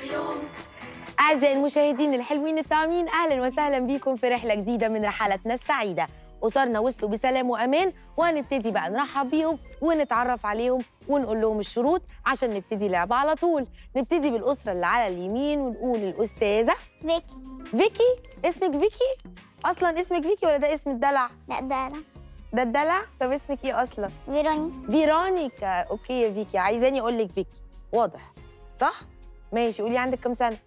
أعزائي المشاهدين الحلوين الطعمين أهلا وسهلا بيكم في رحلة جديدة من رحلاتنا السعيدة أسرنا وصلوا بسلام وأمان وهنبتدي بقى نرحب بيهم ونتعرف عليهم ونقول لهم الشروط عشان نبتدي لعبة على طول نبتدي بالأسرة اللي على اليمين ونقول الأستاذة فيكي فيكي اسمك فيكي أصلا اسمك فيكي ولا ده اسم الدلع لا ده أنا ده الدلع طب اسمك إيه أصلا فيروني فيرونيكا أوكي يا فيكي عايزاني أقول لك فيكي واضح صح ماشي قولي عندك كام سنة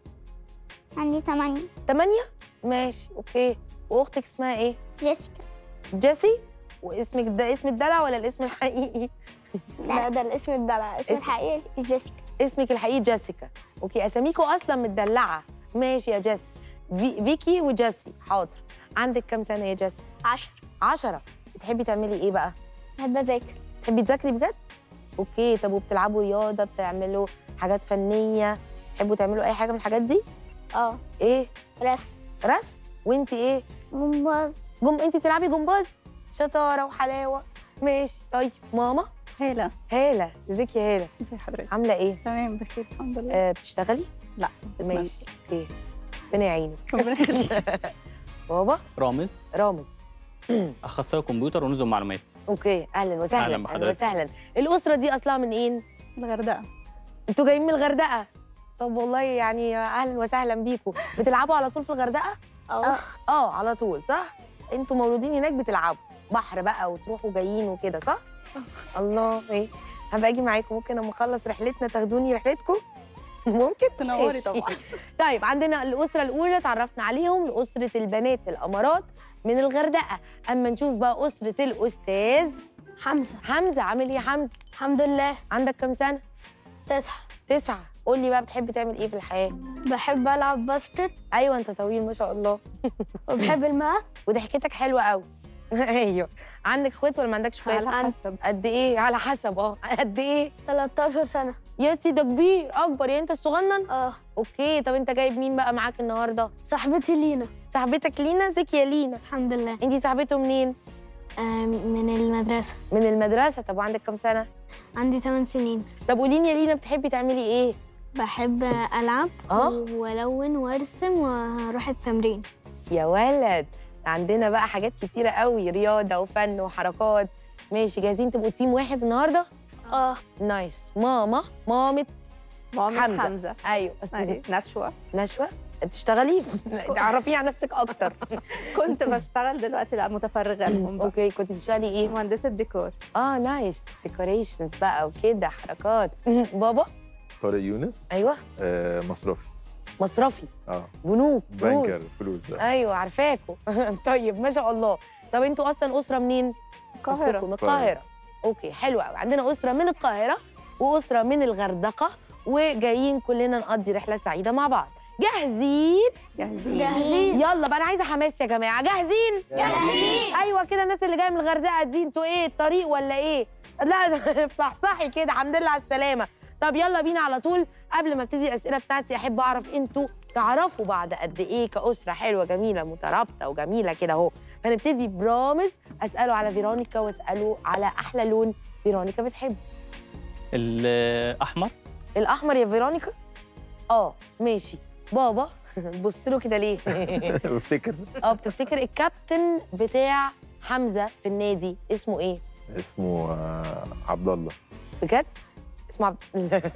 عندي ثمانية تمانية ماشي اوكي واختك اسمها ايه جيسيكا جيسي واسمك ده اسم الدلع ولا الاسم الحقيقي لا ده الاسم الدلع اسم اسم- الحقيقي جيسيكا اسمك الحقيقي جيسيكا اوكي اساميكوا اصلا متدلعه ماشي يا جيسي في... فيكي وجيسي حاضر عندك كام سنه يا جيسي عشر عشرة بتحبي تعملي ايه بقى بحب أذاكر بتحبي تذاكري بجد اوكي طب وبتلعبوا رياضه بتعملوا حاجات فنيه تحبوا تعملوا اي حاجه من الحاجات دي اه ايه رسم رسم وانت ايه جمباز جم انت بتلعبي جمباز شطاره وحلاوه ماشي طيب ماما هالة هاله ازيك يا هاله ازي حضرتك عامله ايه تمام بخير الحمد لله آه بتشتغلي لا ماشي اوكي ربنا يعينك ربنا يخليك بابا رامز رامز اخصائي كمبيوتر ونظم معلومات اوكي اهلا وسهلا أهلاً اهلا بحضرتك. وسهلا الاسره دي اصلها من ايه الغردقة انتوا جايين من الغردقه طب والله يعني اهلا وسهلا بيكم بتلعبوا على طول في الغردقه اه اه على طول صح انتوا مولودين هناك بتلعبوا بحر بقى وتروحوا جايين وكده صح الله ماشي هبقى اجي معاكم ممكن اما اخلص رحلتنا تاخدوني رحلتكم ممكن تنوري ماشي. طبعا طيب عندنا الاسره الاولى اتعرفنا عليهم لاسره البنات الامارات من الغردقه اما نشوف بقى اسره الاستاذ حمزة حمزه عامل ايه يا حمزه الحمد لله عندك كام سنه تسعة تسعة قول لي بقى بتحب تعمل ايه في الحياه بحب ألعب باسكت ايوه انت طويل ما شاء الله وبحب الماء وضحكتك حلوه قوي ايوه عندك اخوات ولا ما عندكش اخوات على حسب قد ايه على حسب اه قد ايه 13 سنة يا تي ده كبير اكبر يعني انت الصغنن اه اوكي طب انت جايب مين بقى معاك النهارده صاحبتي لينا صاحبتك لينا ازيك يا لينا الحمد لله انتي صاحبته منين آه من المدرسة من المدرسه طب عندك كام سنه عندي 8 سنين طب قولي لي يا لينا بتحبي تعملي ايه بحب ألعب اه والون وارسم واروح التمرين يا ولد عندنا بقى حاجات كتيره قوي رياضه وفن وحركات ماشي جاهزين تبقوا تيم واحد النهارده اه نايس ماما مامة مامة حمزة. حمزة ايوه أيوة، نشوة نشوى بتشتغلي تعرفي عن نفسك اكتر كنت بشتغل دلوقتي لا متفرغة لهم بقى اوكي كنت بتشتغلي ايه مهندسة ديكور اه نايس ديكوريشنز بقى وكده حركات بابا طارق يونس ايوه آه مصرفي مصرفي اه بنوك بنكر فلوس فلوس آه. ايوه عارفاكوا طيب ما شاء الله طب انتوا اصلا اسره منين القاهرة أصلكم من القاهره اوكي حلو قوي عندنا اسره من القاهره واسره من الغردقه وجايين كلنا نقضي رحله سعيده مع بعض جاهزين جاهزين جاهزين يلا بقى انا عايزه حماس يا جماعه جاهزين جاهزين ايوه كده الناس اللي جايه من الغردقه دي انتوا ايه الطريق ولا ايه لا صحصحي كده الحمد لله على السلامه طب يلا بينا على طول قبل ما ابتدي الاسئله بتاعتي احب اعرف انتوا تعرفوا بعض قد ايه كاسره حلوه جميله مترابطه وجميله كده اهو فنبتدي برامز اساله على فيرونيكا واساله على احلى لون فيرونيكا بتحب الاحمر الاحمر يا فيرونيكا اه ماشي بابا بص له كده ليه بفتكر اه بتفتكر الكابتن بتاع حمزه في النادي اسمه ايه اسمه آه عبد الله بجد اسمه عبد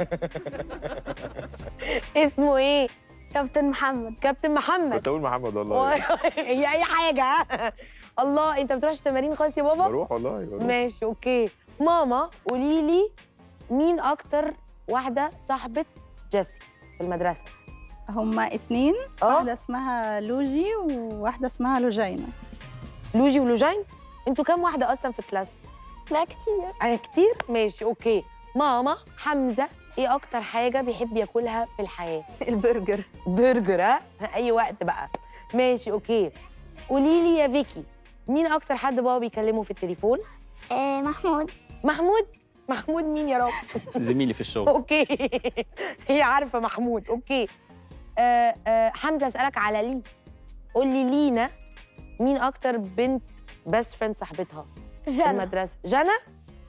اسمه ايه كابتن محمد كابتن محمد كنت اقول محمد والله هي اي حاجه ها؟ الله انت بتروحش التمارين خالص يا بابا بروح والله بروح. ماشي اوكي ماما قولي لي مين اكتر واحده صاحبه جيسي في المدرسه هما اتنين اه واحدة اسمها لوجي وواحدة اسمها لوجينا لوجي ولوجين انتوا كام واحده اصلا في الكلاس لا كتير آه كتير ماشي اوكي ماما حمزه ايه اكتر حاجه بيحب ياكلها في الحياه البرجر برجر ها اي وقت بقى ماشي اوكي قولي لي يا فيكي مين اكتر حد بابا بيكلمه في التليفون آه محمود محمود محمود مين يا رب زميلي في الشغل اوكي هي عارفه محمود اوكي آه آه حمزه اسالك على لي قول لي لينا مين اكتر بنت بيست فريند صاحبتها في جنى المدرسه جنى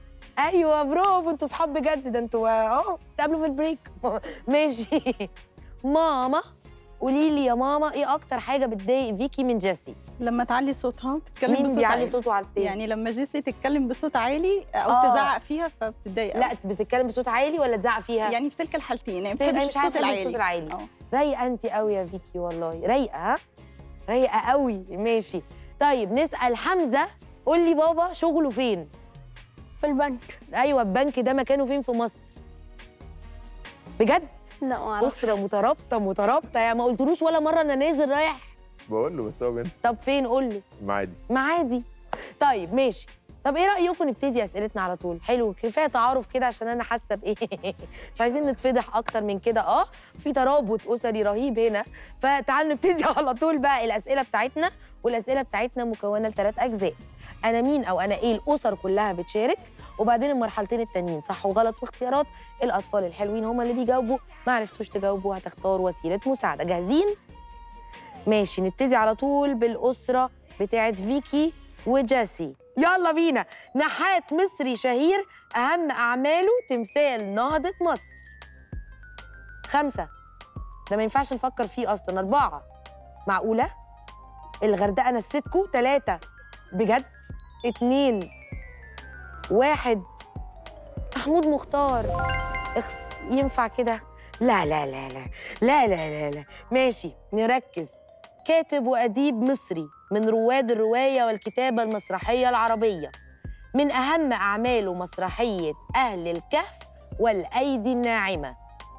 ايوه برافو انتوا صحاب بجد ده انتوا اه تقابلوا في البريك ماشي ماما قولي لي يا ماما ايه اكتر حاجه بتضايق فيكي من جيسي لما تعلي صوتها تتكلم مين بصوت بيعلي عالي. صوته على التاني يعني لما جيسي تتكلم بصوت عالي او آه. تزعق فيها فبتتضايق لا أوي. بتتكلم بصوت عالي ولا تزعق فيها يعني في تلك الحالتين يعني ما تبقى بتحبش مش عارفه الصوت تحبي الصوت العالي العالي اه رايقه انت قوي يا فيكي والله رايقه ها رايقه قوي ماشي طيب نسال حمزه قول لي بابا شغله فين في البنك ايوه البنك ده مكانه فين في مصر بجد لا ما اعرفش اسره مترابطه مترابطه يا ما قلتلوش ولا مره انا نازل رايح بقول له بس هو بينسى طب فين قول له معادي معادي طيب ماشي طب ايه رايكم نبتدي اسئلتنا على طول حلو كفايه تعارف كده عشان انا حاسه بايه مش عايزين نتفضح اكتر من كده اه في ترابط اسري رهيب هنا فتعالوا نبتدي على طول بقى الاسئله بتاعتنا والاسئله بتاعتنا مكونه لثلاث اجزاء انا مين او انا ايه الاسر كلها بتشارك وبعدين المرحلتين التانيين صح وغلط واختيارات الاطفال الحلوين هم اللي بيجاوبوا ما عرفتوش تجاوبوا هتختاروا وسيله مساعده جاهزين ماشي نبتدي على طول بالاسره بتاعت فيكي وجاسي يلا بينا نحات مصري شهير أهم أعماله تمثال نهضة مصر خمسة ده ما ينفعش نفكر فيه أصلا أربعة معقولة الغردقة نسيتكو تلاتة بجد اتنين واحد محمود مختار اخس ينفع كده لا لا لا لا لا لا لا لا ماشي نركز كاتب وأديب مصري من رواد الرواية والكتابة المسرحية العربية من أهم أعماله مسرحية أهل الكهف والأيدي الناعمة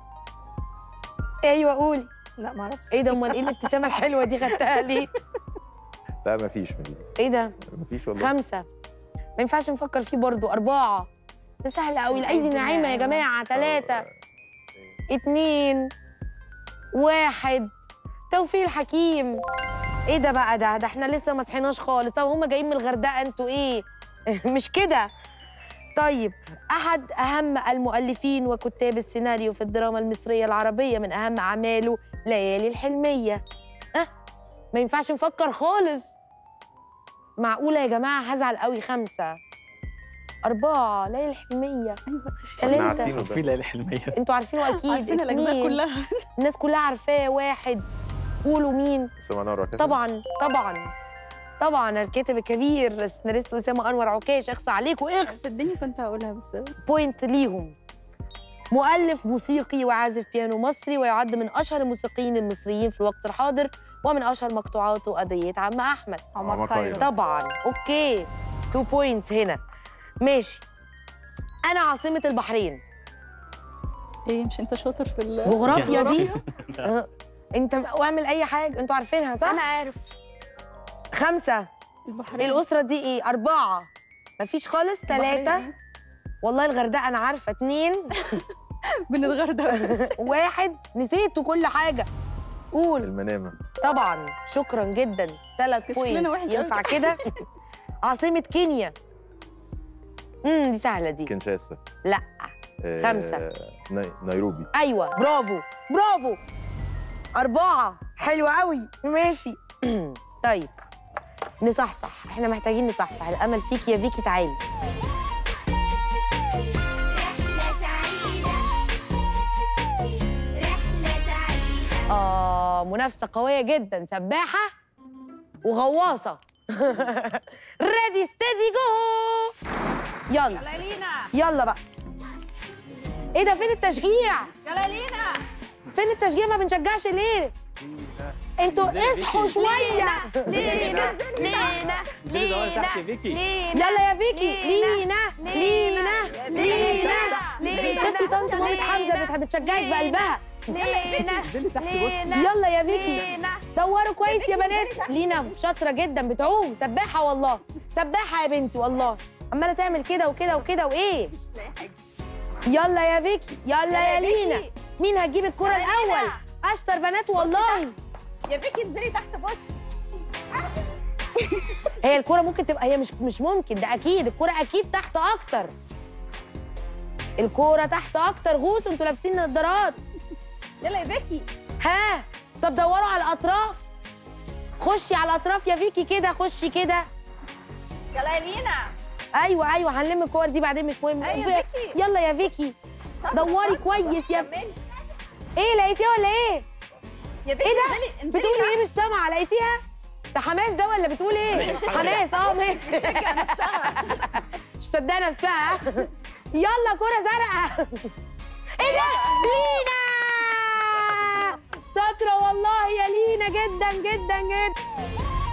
أيوة قولي لا ما اعرفش إيه ده أمال إيه الابتسامة الحلوة دي خدتها ليه؟ لا مفيش مفيش إيه ده؟ مفيش والله خمسة ما ينفعش نفكر فيه برضو أربعة ده سهل قوي الأيدي الناعمة يا جماعة ثلاثة اتنين واحد توفيق الحكيم ايه ده بقى ده ده احنا لسه ما صحيناش خالص طب هما جايين من الغردقه انتوا ايه مش كده طيب احد اهم المؤلفين وكتاب السيناريو في الدراما المصريه العربيه من اهم اعماله ليالي الحلميه اه ما ينفعش نفكر خالص معقوله يا جماعه هزعل قوي خمسه أربعة ليالي الحلمية احنا ثلاثة عارفينه في ده ليالي حلميه انتوا عارفينه أكيد عارفين الاجزاء اتنين. كلها الناس كلها عارفاه واحد قولوا مين اسامه انور عكاشة. طبعا طبعا طبعا الكاتب الكبير السيناريست اسامه انور عكاش اخص عليكم اخص صدقني كنت هقولها بس بوينت ليهم مؤلف موسيقي وعازف بيانو مصري ويعد من اشهر الموسيقيين المصريين في الوقت الحاضر ومن اشهر مقطوعاته قضيه عم احمد عمر خيرت. طبعا اوكي تو بوينتس هنا ماشي انا عاصمه البحرين ايه مش انت شاطر في ال جغرافيا دي أه، انت اعمل اي حاجه انتوا عارفينها صح انا عارف خمسه البحرين الاسره دي ايه اربعه مفيش خالص ثلاثه البحرين. والله الغردقه انا عارفه اتنين بنتغردى واحد نسيتوا كل حاجه قول المنامه طبعا شكرا جدا ثلاث شكلنا وحش بوينتس أوي. ينفع كده عاصمه كينيا امم دي سهله دي كنشاسا لا آه، خمسة. ني- نيروبي ايوه برافو برافو اربعه حلو قوي ماشي طيب نصحصح احنا محتاجين نصحصح الامل فيك يا فيكي تعالي رحلة سعيدة رحلة سعيدة اه منافسه قويه جدا سباحه وغواصه ريدي ستيدي جو يلا شلالينا يلا بقى ايه ده فين التشجيع شلالينا فين التشجيع ما بنشجعش ليه انتوا اصحوا شويه لينا لينا انزلي دوري تحت يا فيكي يلا يا فيكي لينا لينا لينا شفتي طنط مامة حمزه بت- بتشجعك بقلبها لينا انزلي تحت بصي يلا يا فيكي دوروا كويس يا بنات لينا شاطره جدا بتعوم سباحه والله سباحه يا بنتي والله عماله تعمل كده وكده وكده وايه يلا يا فيكي يلا يا لينا مين هتجيب الكره الاول اشطر بنات والله يا فيكي انزلي تحت بص هي الكره ممكن تبقى هي مش مش ممكن ده اكيد الكره اكيد تحت اكتر الكوره تحت اكتر غوص انتوا لابسين نظارات يلا يا فيكي ها طب دوروا على الاطراف خشي على الاطراف يا فيكي كده خشي كده شلالينا ايوه ايوه هنلم الكور دي بعدين مش مهم أيوة في- فيكي. يلا يا فيكي شاطرة، دوري شاطرة. كويس يا كملي ايه لقيتيه ولا ايه يا فيكي إيه ده؟ انزلي انزلي بتقولي ايه مش سامعه لقيتيها ده حماس ده ولا بتقول ايه حماس اه ماشي مش صدقه نفسها يلا كرة زرقاء ايه ده لينا شاطرة والله يا لينا جدا جدا جدا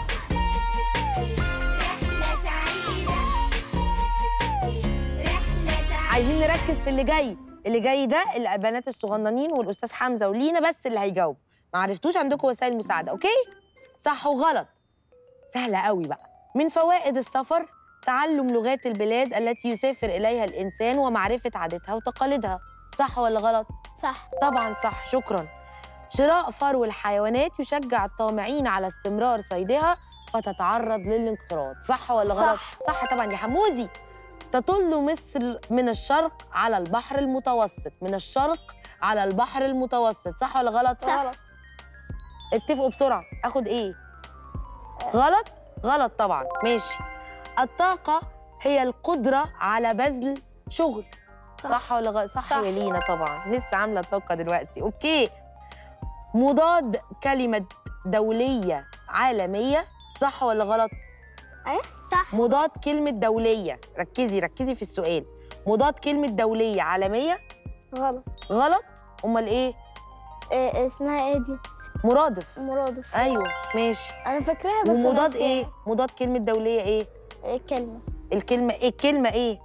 عايزين نركز في اللي جاي اللي جاي ده البنات الصغننين والاستاذ حمزه ولينا بس اللي هيجاوب ما عرفتوش عندكم وسائل مساعده اوكي صح وغلط سهله قوي بقى من فوائد السفر تعلم لغات البلاد التي يسافر اليها الانسان ومعرفه عاداتها وتقاليدها صح ولا غلط صح طبعا صح شكرا شراء فرو الحيوانات يشجع الطامعين على استمرار صيدها فتتعرض للانقراض صح ولا صح. غلط صح طبعا يا حموزي تطل مصر من الشرق على البحر المتوسط من الشرق على البحر المتوسط صح ولا غلط صح. اتفقوا بسرعه اخد ايه غلط غلط طبعا ماشي الطاقه هي القدره على بذل شغل صح ولا غلط صح, صح. يا لينا طبعا لسه عامله طاقه دلوقتي اوكي مضاد كلمه دوليه عالميه صح ولا غلط ايه صح مضاد كلمه دوليه ركزي ركزي في السؤال مضاد كلمه دوليه عالميه غلط غلط امال ايه إيه اسمها ايه دي مرادف مرادف ايوه ماشي انا فاكراها بس ومضاد ناسيها. ايه مضاد كلمه دوليه ايه ايه كلمه الكلمه ايه الكلمه ايه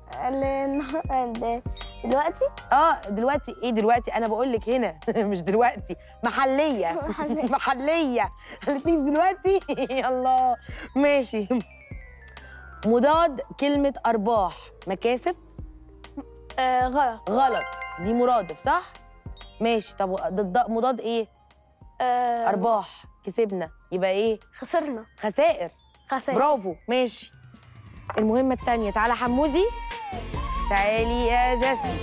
ال- دلوقتي اه دلوقتي ايه دلوقتي انا بقول لك هنا مش دلوقتي محليه محلية. محليه الاثنين دلوقتي الله ماشي مضاد كلمه ارباح مكاسب آه غلط غلط دي مرادف صح ماشي طب ضد مضاد ايه آه ارباح كسبنا يبقى ايه خسرنا خسائر خسرنا برافو ماشي المهمة التانية تعالى حموزي تعالي يا جسي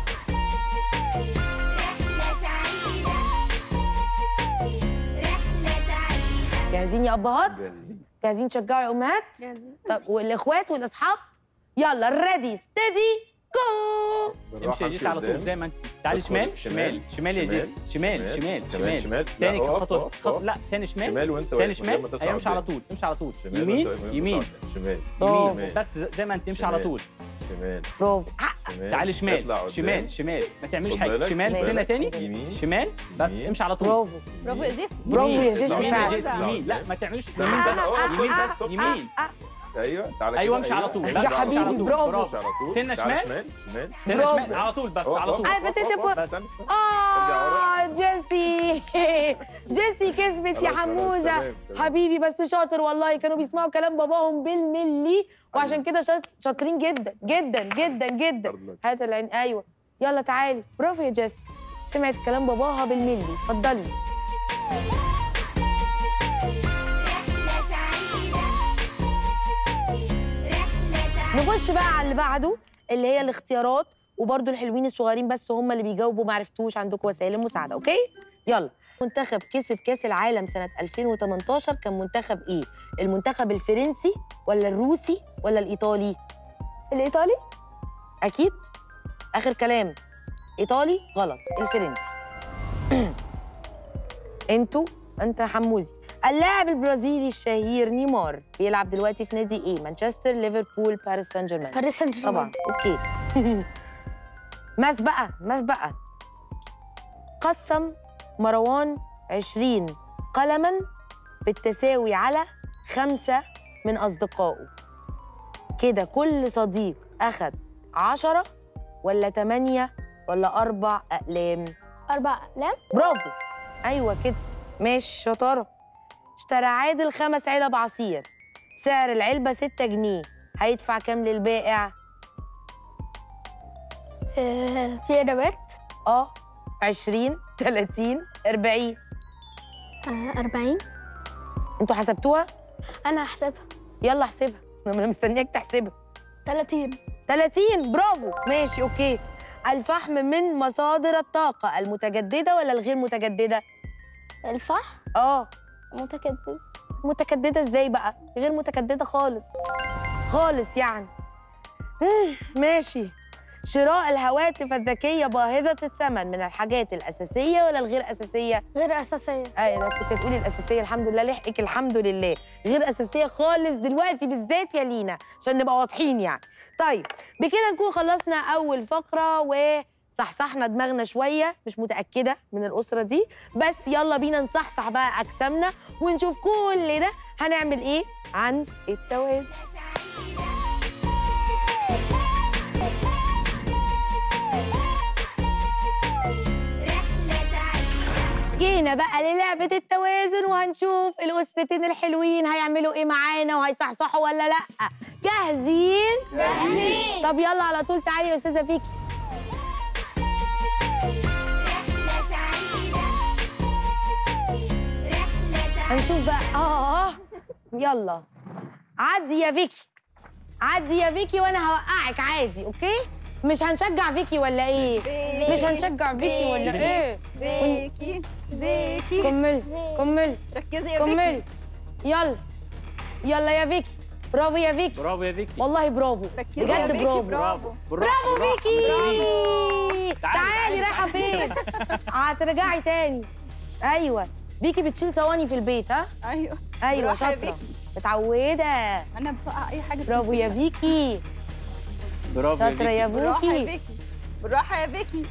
جاهزين يا أبهات؟ جاهزين جاهزين تشجعوا يا أمهات؟ طب والإخوات والأصحاب؟ يلا ريدي ستدي جو امشي يا جيسي على طول زي ما انت تعالي ادخل شمال شمال، شمال شمال يا جيسي شمال شمال كمان شمال شمال تاني لا، اقف، خطوه اقف، خطوه اقف. لا تاني شمال شمال وانت تاني واقف من غير ما شمال تطلع ايوه امشي على قدام. طول امشي على طول شمال يمين وانت- وانت يمين طالع. شمال برافو. يمين بس زي ما انت امشي على شمال. طول شمال برافو شمال تعالي شمال اطلع قدام. شمال شمال ما تعمليش خد حاجه بالك، شمال خد سنه بالك. تاني يمين شمال بس يمين. امشي على طول برافو برافو يا جيسي برافو يا يمين. جيسي يمين فعلا. يا جيسي يمين لا ما تعمليش استنى، يمين استنى، اقف، بس يمين استنى، بس استنى. يمين ايوه تعالى ايوه كده، امشي على طول امشي بس يا على حبيبي، طول. برافو. امشي على طول سنة تعالى شمال. شمال شمال سنه برافو. شمال على طول بس اقف، على اقف، طول عارفة اقف، تتبقى- اقف، بس. استنى. آه جيسي جيسي كسبت يا خلاص، خلاص، حموزة تمام، تمام. حبيبي بس شاطر والله كانوا بيسمعوا كلام باباهم بالملي وعشان كده شاط- شاطرين جدا جدا جدا جدا برضه. هات العين ايوه يلا تعالي برافو يا جيسي سمعت كلام باباها بالملي اتفضلي نخش بقى على اللي بعده اللي هي الاختيارات وبرده الحلوين الصغيرين بس هم اللي بيجاوبوا ما عرفتوش عندكم وسائل المساعده اوكي يلا منتخب كسب كاس العالم سنه 2018 كان منتخب ايه المنتخب الفرنسي ولا الروسي ولا الايطالي الايطالي اكيد اخر كلام ايطالي غلط الفرنسي انتوا انت حموزي اللاعب البرازيلي الشهير نيمار بيلعب دلوقتي في نادي ايه مانشستر ليفربول باريس سان جيرمان باريس سان جيرمان طبعا اوكي ماث بقى ماث بقى قسم مروان 20 قلما بالتساوي على خمسة من أصدقائه كده كل صديق أخد عشرة ولا تمانية ولا أربع أقلام اربع اقلام برافو أيوة كده ماشي شطارة اشترى عادل خمس علب عصير سعر العلبة ستة جنيه هيدفع كام للبائع؟ آه في اجابات اه 20 30 40 آه 40 انتوا حسبتوها انا هحسبها يلا احسبها انا مستنياك تحسبها 30 30 برافو ماشي اوكي الفحم من مصادر الطاقة المتجددة ولا الغير متجددة؟ الفحم اه متكدس متجددة ازاي بقى؟ غير متجددة خالص خالص يعني مم، ماشي شراء الهواتف الذكيه باهظه الثمن من الحاجات الاساسيه ولا الغير اساسيه غير اساسيه ايوه كنت هتقولي الاساسيه الحمد لله لحقك الحمد لله غير اساسيه خالص دلوقتي بالذات يا لينا عشان نبقى واضحين يعني طيب بكده نكون خلصنا اول فقره و صحصحنا دماغنا شويه مش متاكده من الاسره دي بس يلا بينا نصحصح بقى اجسامنا ونشوف كلنا هنعمل ايه عن التوازن جينا بقى للعبة التوازن وهنشوف الأسرتين الحلوين هيعملوا إيه معانا وهيصحصحوا ولا لأ جاهزين؟ جاهزين. طب يلا على طول تعالي يا أستاذة فيكي هنشوف بقى آه يلا عدي يا فيكي عدي يا فيكي وأنا هوقعك عادي أوكي؟ مش هنشجع فيكي ولا إيه؟ مش هنشجع فيكي ولا إيه؟ فيكي فيكي كملي كملي ركزي يا فيكي كملي يلا يلا يا فيكي برافو يا فيكي برافو يا فيكي والله برافو ركزي يا بجد فيكي، برافو برافو برافو بالراحة، فيكي تعالي، تعالي تعالي، رايحه فين هترجعي تاني ايوه فيكي بتشيل صواني في البيت ها ايوه ايوه بالراحة يا شاطره فيكي. متعوده انا بفقع اي حاجه برافو يا بتنزل. فيكي برافو يا شاطره يا فيكي بالراحه يا فوكي فيكي بالراحه يا فيكي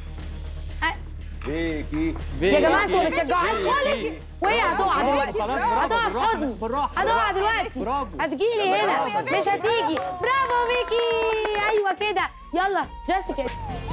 فيكي يا جماعه انتوا ما فيكي. بتشجعوهاش خالص وهي هتقع دلوقتي خلاص، هتقع في بالراحة، حضني بالراحة هتقع دلوقتي برافو هتجيلي هنا برافو يا مش هتيجي برافو فيكي ايوه كده يلا جيسيكا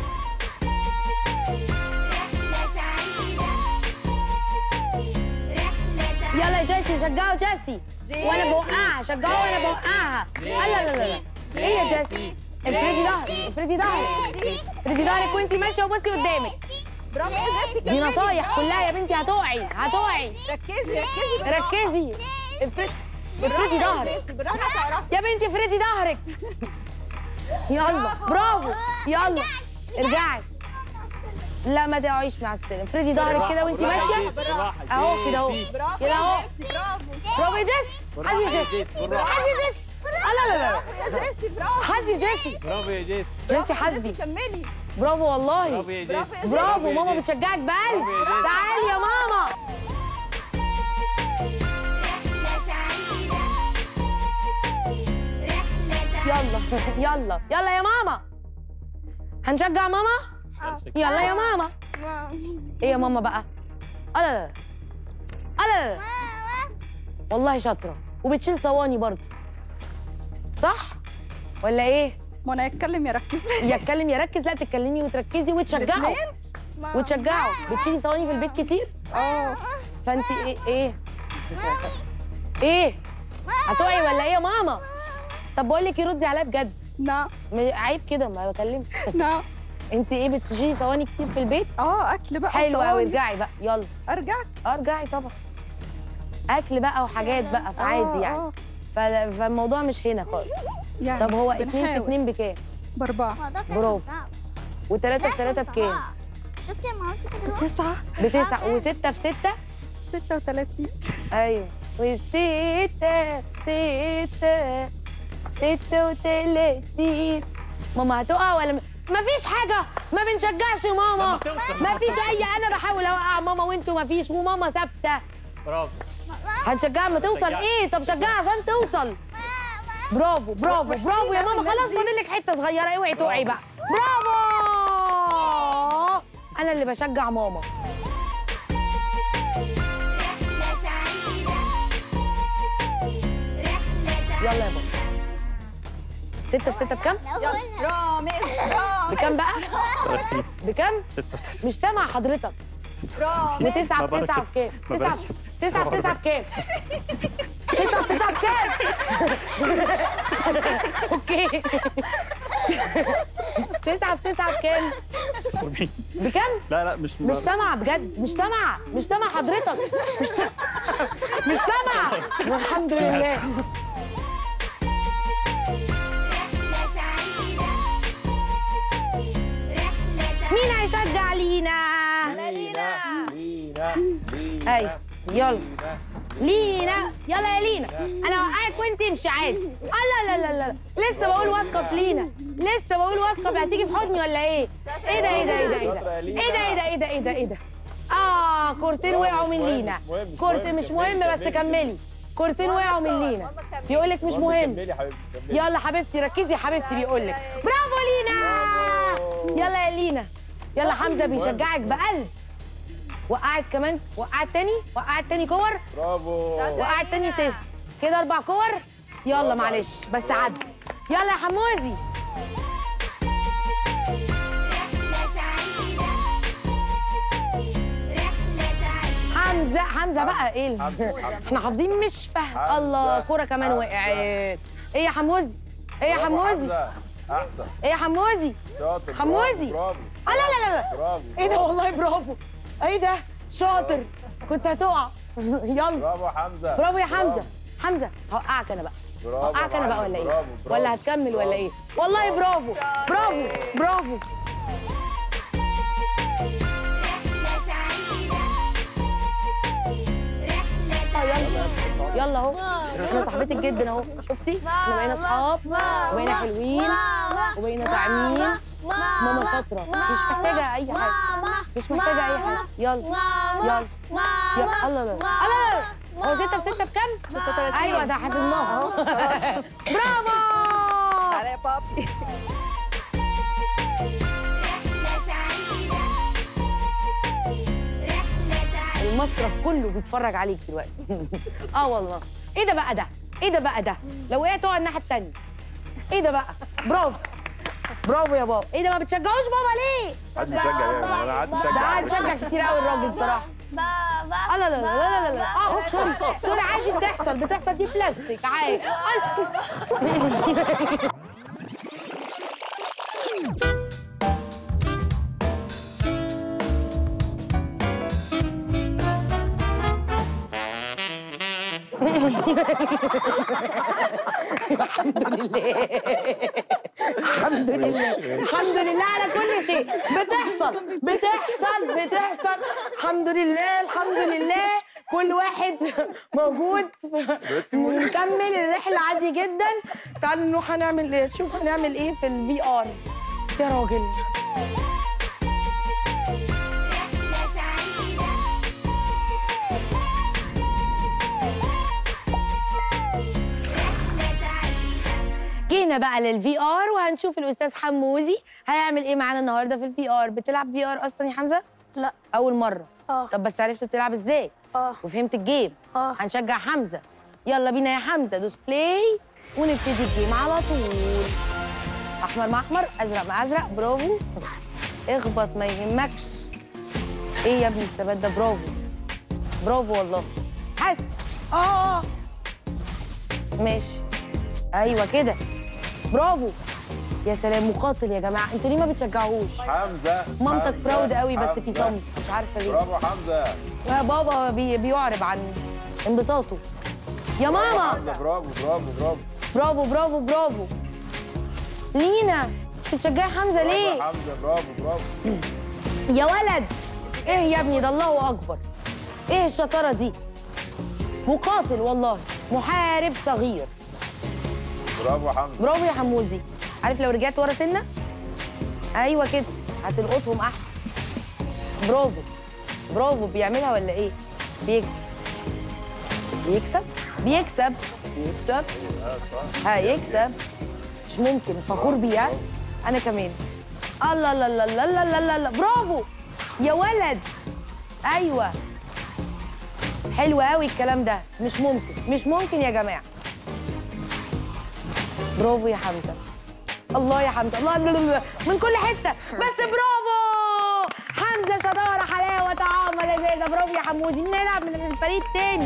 يلا يا جيسي شجعوا جيسي وانا بوقعها شجعوا وانا بوقعها لا لا لا لا ايه يا جيسي افردي ظهرك افردي ظهرك افردي ظهرك وانتي ماشيه وبصي قدامك برافو يا جيسي دي نصايح كلها يا بنتي هتقعي هتقعي ركزي ركزي بالراحة. ركزي افردي افردي بالراحة يا ظهرك جيسي، بالراحه تعرفي يا بنتي افردي ظهرك يلا برافو يلا ارجعي لا ما تقعيش مع السلم افردي ظهرك كده وانتي ماشيه اهو كده اهو برافو كده اهو يا جيسي برافو برافو يا جيسي حاسي يا جيسي حاسي يا جيسي آه، لا لا لا يا جيسي برافو حاسي يا جيسي برافو يا جيس جيسي حاسبي كملي برافو والله برافو يا جيس برافو يا برافو يا ماما جيس. بتشجعك بقلب برافو يا جيس. تعالي يا ماما يلا يلا يلا يا ماما هنشجع ماما يلا يا ماما ايه يا ماما بقى ألا لا لا ألا لا لا والله شاطره وبتشيل صواني برضو صح ولا ايه منى يتكلم يركز يا اتكلم يا ركز لا تتكلمي وتركزي وتشجعوا وتشجعوا بتشيلي صواني في البيت كتير اه فانت ايه ايه ايه هتقعي ولا ايه يا ماما طب بقول لك ردي عليا بجد نعم م- عيب كده ما بكلمش نعم انت ايه بتشيلي صواني كتير في البيت اه اكل بقى حلو قوي صواني. ارجعي بقى يلا ارجع اه ارجعي طبعا اكل بقى وحاجات بقى فعادي آه، يعني آه. ف- فالموضوع مش هنا خالص يعني طب هو اتنين في بنحاول. اتنين بكام باربعه برافو وتلاته في تلاته بكام شفتي يا مامتي كده تسعه بتسعه وسته في سته 36 ايوه وستة ستة ستة وتلاتين ماما هتقع ولا م... مفيش حاجة ما بنشجعش ماما مفيش أي أنا بحاول أوقع ماما وأنتوا مفيش وماما ثابتة برافو هنشجعها ما توصل شجعها. إيه طب شجعها عشان توصل برافو برافو برافو يا ماما خلاص فاضل لك حتة صغيرة اوعي تقعي بقى برافو أنا اللي بشجع ماما يلا يا ماما ستة في ستة بكام؟ يلا رامز رامز بكام بقى؟ بكام؟ 36 مش سامع حضرتك رامز وتسعة ما بتسعة بركز. بكام؟ ما تسعة بركز. تسعة بتسعة بكام؟ تسعة بتسعة بكام؟ اوكي تسعة في تسعة بكام؟ بكام؟ لا لا مش مش سامعة بجد مش سامعة مش سامعة حضرتك مش سامعة مش سامعة والحمد لله مين هيشجع لينا؟ لينا لينا لينا ايوه يلا لينا يلا يا لينا انا اوقعك وانت امشي عادي آه لا لا لا لا لسه بقول واثقه في لينا لسه بقول واثقه في هتيجي في حضني ولا ايه ايه ده ايه ده ايه ده ايه ده ايه ده ايه ده ايه ده ايه ده ايه ده اه كورتين وقعوا من لينا كورت مش مهم بس كملي كورتين وقعوا من لينا بيقول لك مش مهم كملي يا حبيبتي كملي يلا حبيبتي ركزي يا حبيبتي بيقول لك برافو لينا يلا يا لينا يلا حمزه بيشجعك بقلب وقعت كمان وقعت تاني وقعت تاني كور برافو وقعت تاني تاني كده اربع كور يلا معلش بس عدي يلا يا حموزي حمزه حمزه بقى ايه ال- حمزة، حمزة. احنا حافظين مش فاهم حمزة، الله كوره كمان حمزة. وقعت ايه يا حموزي ايه يا برافو حموزي حمزة. احسن ايه يا حموزي شاطر حموزي. برافو آه لا لا لا لا برافو ايه ده والله برافو ايه ده شاطر كنت هتقع يلا برافو حمزه برافو يا حمزه حمزه هوقعك انا بقى برافو هوقعك انا بقى ولا ايه برافو برافو ولا هتكمل ولا ايه والله برافو برافو برافو آه، يلا يلا اهو انا صاحبتك جدا اهو شفتي احنا بقينا اصحاب وبقينا حلوين وبقينا طعمين ماما شاطره مش محتاجه اي حاجه مش محتاجه اي حاجه يلا يلا يلا الله لا الله هو ستة بستة بكام؟ 36 ايوه ده حفظناها اهو برافو تعالى يا بابي المصرف كله بيتفرج عليك دلوقتي اه والله ايه ده بقى ده ايه ده بقى ده لو وقعت اقعد الناحيه التانيه ايه ده بقى برافو برافو يا بابا ايه ده ما بتشجعوش بابا ليه محدش بيشجع يعني انا قعدت ده اشجع قاعد يشجع كتير قوي الراجل بصراحه بابا آه لا لا لا لا لا لا اه سوري سوري عادي بتحصل بتحصل دي بلاستيك عادي الحمد لله الحمد لله الحمد لله على كل شيء بتحصل بتحصل بتحصل الحمد لله الحمد لله كل واحد موجود نكمل الرحله عادي جدا تعالوا نروح هنعمل ايه شوف هنعمل ايه في الفي ار يا راجل جينا بقى للفي ار وهنشوف الاستاذ حموزي هيعمل ايه معانا النهارده في الفي ار بتلعب في ار اصلا يا حمزه لا اول مره اه طب بس عرفت بتلعب ازاي اه وفهمت الجيم اه هنشجع حمزه يلا بينا يا حمزه دوس بلاي ونبتدي الجيم على طول احمر مع احمر ازرق مع ازرق برافو اخبط ما يهمكش ايه يا ابني الثبات ده برافو برافو والله حاسب اه اه ماشي ايوه كده برافو يا سلام مقاتل يا جماعه انتوا ليه ما بتشجعوش حمزه مامتك حمزة، براود قوي بس في حمزة. صمت مش عارفه ليه برافو حمزه يا بابا بي بيعرب عن انبساطه يا ماما حمزه برافو برافو برافو برافو برافو برافو لينا بتشجعي حمزه برافو ليه يا حمزه برافو برافو يا ولد ايه يا ابني ده الله اكبر ايه الشطاره دي مقاتل والله محارب صغير برافو يا حمزه برافو يا حموزي عارف لو رجعت ورا سنه ايوه كده هتلقطهم احسن برافو برافو بيعملها ولا ايه بيكسب بيكسب بيكسب بيكسب هيكسب مش ممكن فخور بيها انا كمان الله الله الله الله الله الله الله الله برافو يا ولد ايوه حلو قوي الكلام ده مش ممكن مش ممكن يا جماعه برافو يا حمزه الله يا حمزه الله لا لا لا. من كل حته بس برافو حمزه شطاره حلاوه طعامه لذيذه برافو يا حمودي مين هيلعب من الفريق التاني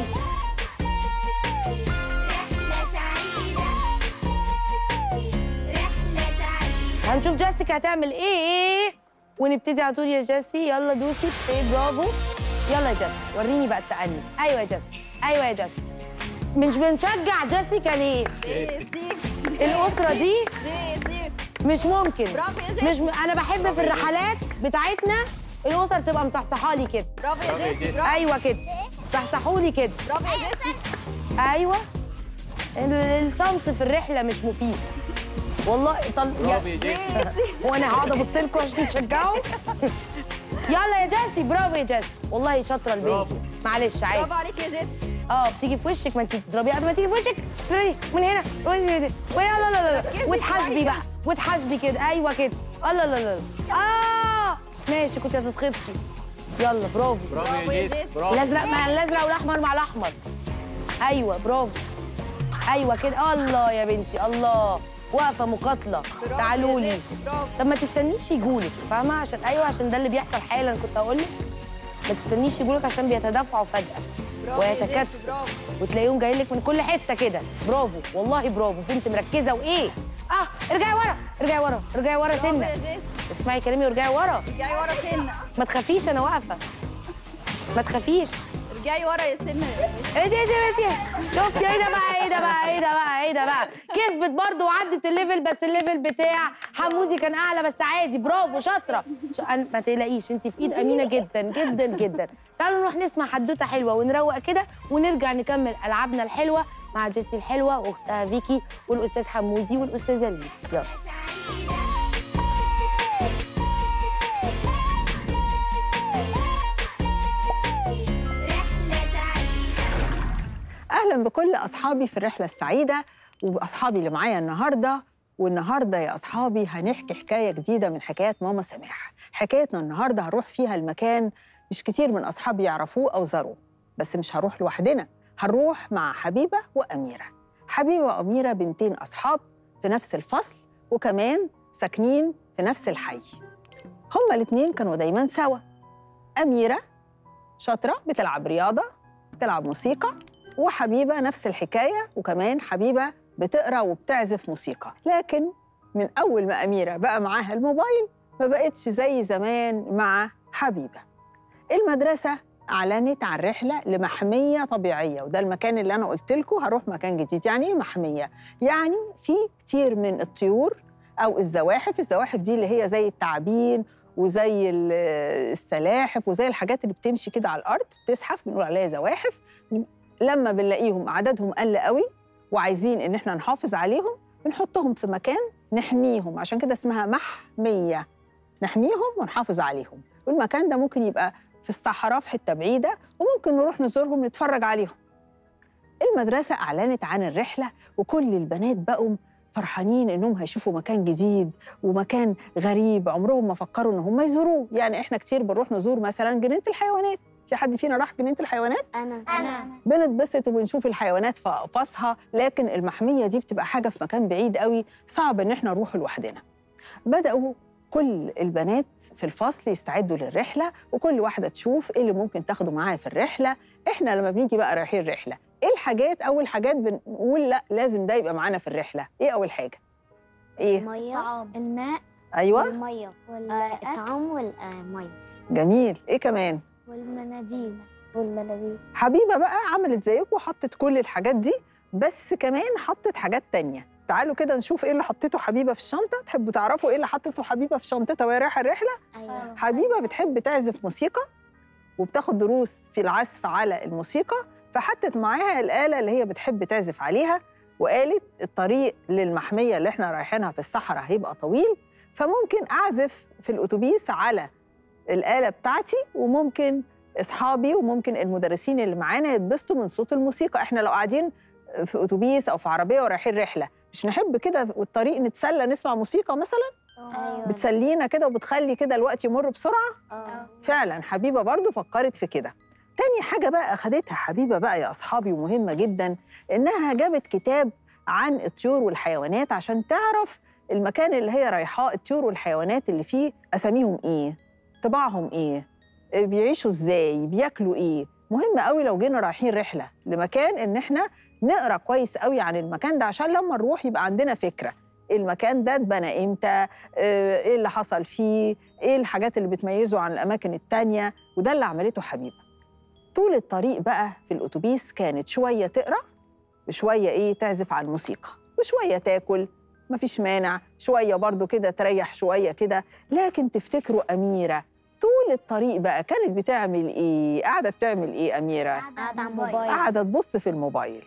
هنشوف جيسيكا هتعمل ايه ونبتدي على طول يا جيسي يلا دوسي بلاي برافو يلا يا جيسي وريني بقى التأني ايوه يا جيسي ايوه يا جيسي مش بنشجع جيسيكا ليه جيسي الاسره دي جيسي مش ممكن برافو يا جيسي. مش م... انا بحب في الرحلات بتاعتنا الاسر تبقى مصحصحه لي كده برافو يا جيسي برافو ايوه كده صحصحوا لي كده برافو يا جيسي ايوه ال- الصمت في الرحله مش مفيد والله طل... برافو يا... يا جيسي وانا هقعد ابص لكم عشان تشجعوا يلا يا جاسي برافو يا جاسي والله شاطره البنت برافو. معلش عادي برافو عليك يا جيسي اه بتيجي في وشك ما انت تضربي قبل ما تيجي في وشك تضربي من هنا ولا لا لا لا وتحاسبي بقى وتحاسبي كده ايوه كده الله لا لا لا اه ماشي كنت هتتخبطي يلا برافو برافو برافو يا يا جيسي جيسي. برافو الازرق مع الازرق والاحمر مع الاحمر ايوه برافو ايوه كده الله يا بنتي الله واقفه مقاتله برافو تعالوا يا لي جيسي، برافو طب ما تستنيش يجولك فاهمه عشان ايوه عشان ده اللي بيحصل حالا كنت هقول لك ما تستنيش يجولك عشان بيتدافعوا فجاه برافو يا جيسي، ويتكاتفوا. برافو وتلاقيهم جايين لك من كل حته كده برافو والله برافو بنت مركزه وايه اه ارجعي ورا ارجعي ورا ارجعي ورا برافو سنه يا جيسي اسمعي كلامي وارجعي ورا ارجعي ورا سنه ما تخافيش انا واقفه ما تخافيش ارجعي ورا يا سنه ايه دي ايه دي ايه دي شفتي ايه ده بقى ايه ده بقى ايه ده بقى ايه ده بقى كسبت برضه وعدت الليفل بس الليفل بتاع حموزي كان اعلى بس عادي برافو شاطره ش- أن- ما تقلقيش انت في ايد امينه جدا جدا جدا تعالوا نروح نسمع حدوته حلوه ونروق كده ونرجع نكمل العابنا الحلوه مع جيسي الحلوه واختها فيكي والاستاذ حموزي والاستاذه ليلى يلا اهلا بكل اصحابي في الرحله السعيده وباصحابي اللي معايا النهارده والنهارده يا اصحابي هنحكي حكايه جديده من حكايات ماما سماح حكايتنا النهارده هنروح فيها المكان مش كتير من اصحابي يعرفوه او زاروه بس مش هنروح لوحدنا هنروح مع حبيبه واميره حبيبه واميره بنتين اصحاب في نفس الفصل وكمان ساكنين في نفس الحي هما الاتنين كانوا دايما سوا اميره شاطره بتلعب رياضه بتلعب موسيقى وحبيبه نفس الحكايه وكمان حبيبه بتقرا وبتعزف موسيقى لكن من اول ما اميره بقى معاها الموبايل ما بقتش زي زمان مع حبيبه المدرسه اعلنت عن رحله لمحميه طبيعيه وده المكان اللي انا قلت لكم هروح مكان جديد يعني ايه محميه يعني في كتير من الطيور او الزواحف الزواحف دي اللي هي زي التعابين وزي ال- السلاحف وزي الحاجات اللي بتمشي كده على الارض بتزحف بنقول عليها زواحف لما بنلاقيهم عددهم قل قوي وعايزين ان احنا نحافظ عليهم بنحطهم في مكان نحميهم عشان كده اسمها محميه نحميهم ونحافظ عليهم والمكان ده ممكن يبقى في الصحراء في حته بعيده وممكن نروح نزورهم نتفرج عليهم المدرسه اعلنت عن الرحله وكل البنات بقوا فرحانين انهم هيشوفوا مكان جديد ومكان غريب عمرهم ما فكروا ان هم يزوروه يعني احنا كتير بنروح نزور مثلا جنينه الحيوانات في حد فينا راح جنينه الحيوانات انا انا بنتبسط وبنشوف الحيوانات في اقفاصها لكن المحميه دي بتبقى حاجه في مكان بعيد قوي صعب ان احنا نروح لوحدنا بداوا كل البنات في الفصل يستعدوا للرحله وكل واحده تشوف ايه اللي ممكن تاخده معاها في الرحله احنا لما بنيجي بقى رايحين رحله ايه الحاجات اول حاجات بنقول لا لازم ده يبقى معانا في الرحله ايه اول حاجه ايه الميه الماء ايوه والميه الطعام والميه جميل ايه كمان والمناديل والمناديل حبيبه بقى عملت زيكم وحطت كل الحاجات دي بس كمان حطت حاجات تانية تعالوا كده نشوف ايه اللي حطيته حبيبه في الشنطه تحبوا تعرفوا ايه اللي حطته حبيبه في شنطتها وهي رايحه الرحله ايوه حبيبه بتحب تعزف موسيقى وبتاخد دروس في العزف على الموسيقى فحطت معاها الآلة اللي هي بتحب تعزف عليها وقالت الطريق للمحمية اللي احنا رايحينها في الصحراء هيبقى طويل فممكن أعزف في الأتوبيس على الآلة بتاعتي وممكن أصحابي وممكن المدرسين اللي معانا يتبسطوا من صوت الموسيقى احنا لو قاعدين في أتوبيس أو في عربية ورايحين رحلة مش نحب كده والطريق نتسلى نسمع موسيقى مثلا ايوه بتسلينا كده وبتخلي كده الوقت يمر بسرعة اه فعلا حبيبه برضو فكرت في كده تاني حاجه بقى اخدتها حبيبه بقى يا اصحابي ومهمه جدا انها جابت كتاب عن الطيور والحيوانات عشان تعرف المكان اللي هي رايحاه الطيور والحيوانات اللي فيه اساميهم ايه طباعهم ايه آه، بيعيشوا ازاي بياكلوا ايه مهم قوي لو جينا رايحين رحله لمكان ان احنا نقرا كويس قوي عن المكان ده عشان لما نروح يبقى عندنا فكره المكان ده اتبنى امتى آه، ايه اللي حصل فيه ايه الحاجات اللي بتميزه عن الاماكن التانية وده اللي عملته حبيبه طول الطريق بقى في الاتوبيس كانت شويه تقرا وشويه ايه تعزف على الموسيقى وشويه تاكل مفيش مانع شويه برضو كده تريح شويه كده لكن تفتكروا اميره طول الطريق بقى كانت بتعمل ايه قاعده بتعمل ايه اميره قاعدة على الموبايل قاعده تبص في الموبايل